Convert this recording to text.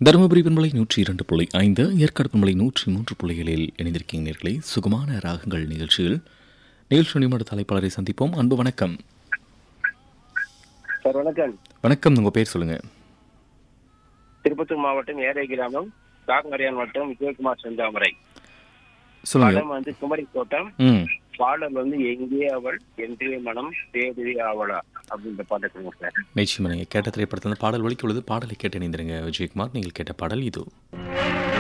தருமபுரி பண்பலை நூற்றி இரண்டு புள்ளி ஐந்து ஏற்காடு பண்பலை நூற்றி மூன்று புள்ளிகளில் இணைந்திருக்கீங்க நேர்களே சுகமான ராகங்கள் நிகழ்ச்சியில் நிகழ்ச்சி நிமிட தலைப்பாளரை சந்திப்போம் அன்பு வணக்கம் சார் வணக்கம் வணக்கம் உங்கள் பேர் சொல்லுங்க திருப்பத்தூர் மாவட்டம் ஏரை கிராமம் காங்கரையான் வட்டம் விஜயகுமார் செந்தாமரை சொல்லுங்க படம் வந்து குமரி தோட்டம் ம் பாடல் வந்து எங்கே அவள் என்றே மனம் தேடி அவளா அப்படின்ற பாட்டை சொல்லுங்க சார் நிச்சயமா நீங்கள் கேட்ட திரைப்படத்தில் பாடல் ஒலிக்க உள்ளது பாடலை கேட்டு இணைந்திருங்க விஜயகுமார் நீங்கள் கேட்ட பாடல் இது